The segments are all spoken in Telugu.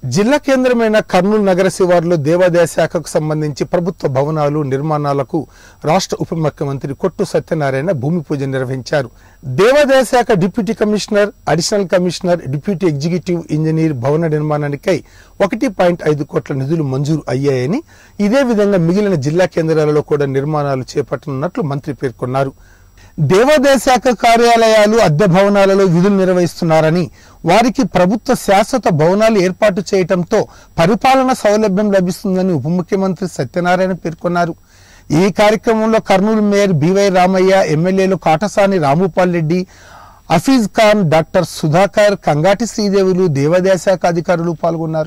జిల్లా కేంద్రమైన కర్నూలు నగర శివారులో దేవాదాయ శాఖకు సంబంధించి ప్రభుత్వ భవనాలు నిర్మాణాలకు రాష్ట్ర ఉప ముఖ్యమంత్రి కొట్టు సత్యనారాయణ భూమి పూజ నిర్వహించారు దేవాదాయ శాఖ deputy commissioner additional commissioner deputy executive engineer భవన నిర్మాణానికై ఒకటి పాయింట్ ఐదు కోట్ల నిధులు మంజూరు అయ్యాయని ఇదే విధంగా మిగిలిన జిల్లా కేంద్రాలలో కూడా నిర్మాణాలు చేపట్టనున్నట్లు మంత్రి పేర్కొన్నారు దేవాదాయ శాఖ కార్యాలయాలు అద్దె భవనాలలో విధులు నిర్వహిస్తున్నారని వారికి ప్రభుత్వ శాశ్వత భవనాలు ఏర్పాటు చేయటంతో పరిపాలన సౌలభ్యం లభిస్తుందని ఉప ముఖ్యమంత్రి సత్యనారాయణ పేర్కొన్నారు ఈ కార్యక్రమంలో కర్నూలు మేయర్ బివై రామయ్య ఎమ్మెల్యేలు కాటసాని రాముపాల్ రెడ్డి హఫీజ్ ఖాన్ డాక్టర్ సుధాకర్ కంగాటి శ్రీదేవులు దేవాదాయ శాఖ అధికారులు పాల్గొన్నారు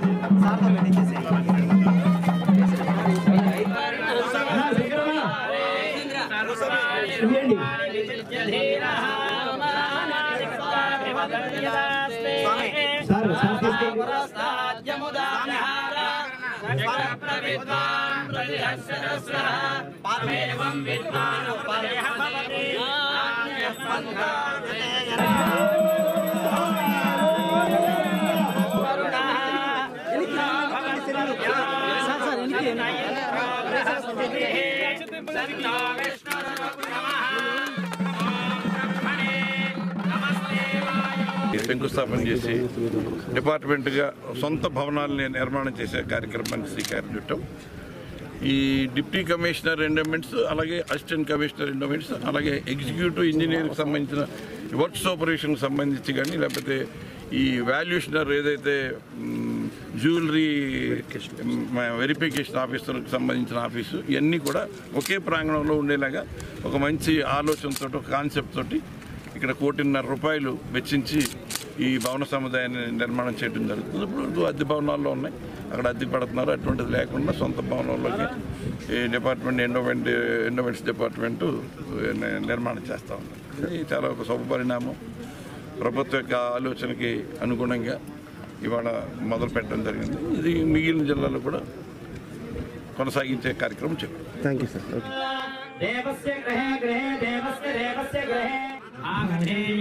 ఈ శంకుస్థాపన చేసి డిపార్ట్మెంట్గా సొంత భవనాలని నిర్మాణం చేసే కార్యక్రమానికి శ్రీకారం చుట్టాం ఈ డిప్యూటీ కమిషనర్ ఎండోమెంట్స్ అలాగే అసిస్టెంట్ కమిషనర్ ఎండోమెంట్స్ అలాగే ఎగ్జిక్యూటివ్ ఇంజనీర్కి సంబంధించిన వర్క్ సూపర్విజన్కి సంబంధించి కానీ లేకపోతే ఈ వాల్యుయేషనర్ ఏదైతే మ్, జ్యువెలరీ మ్, వెరిఫికేషన్ ఆఫీసర్కి సంబంధించిన ఆఫీసు ఇవన్నీ కూడా ఒకే ప్రాంగణంలో ఉండేలాగా ఒక మంచి ఆలోచనతో ఒక కాన్సెప్ట్ తోటి ఇక్కడ కోటిన్నర రూపాయలు వెచ్చించి ఈ భవన సముదాయాన్ని నిర్మాణం చేయడం జరుగుతుంది ఇప్పుడు అద్దె భవనాల్లో ఉన్నాయి అక్కడ అద్దె పడుతున్నారు అటువంటిది లేకుండా సొంత భవనంలోకి ఈ డిపార్ట్మెంట్ ఎండోమెంట్ ఎండోమెంట్స్ డిపార్ట్మెంటు ని- నిర్మాణం చేస్తూ ఉంది ఇది చాలా ఒక శుభ పరిణామం ప్రభుత్వ యొక్క ఆలోచనకి అనుగుణంగా ఇవాళ మొదలు పెట్టడం జరిగింది ఇది మిగిలిన జిల్లాలో కూడా కొనసాగించే కార్యక్రమం చెప్పారు థ్యాంక్ యూ సార్ ఓకే देवस्य गृहे गृहे देवस्य देवस्य गृहे आगणेय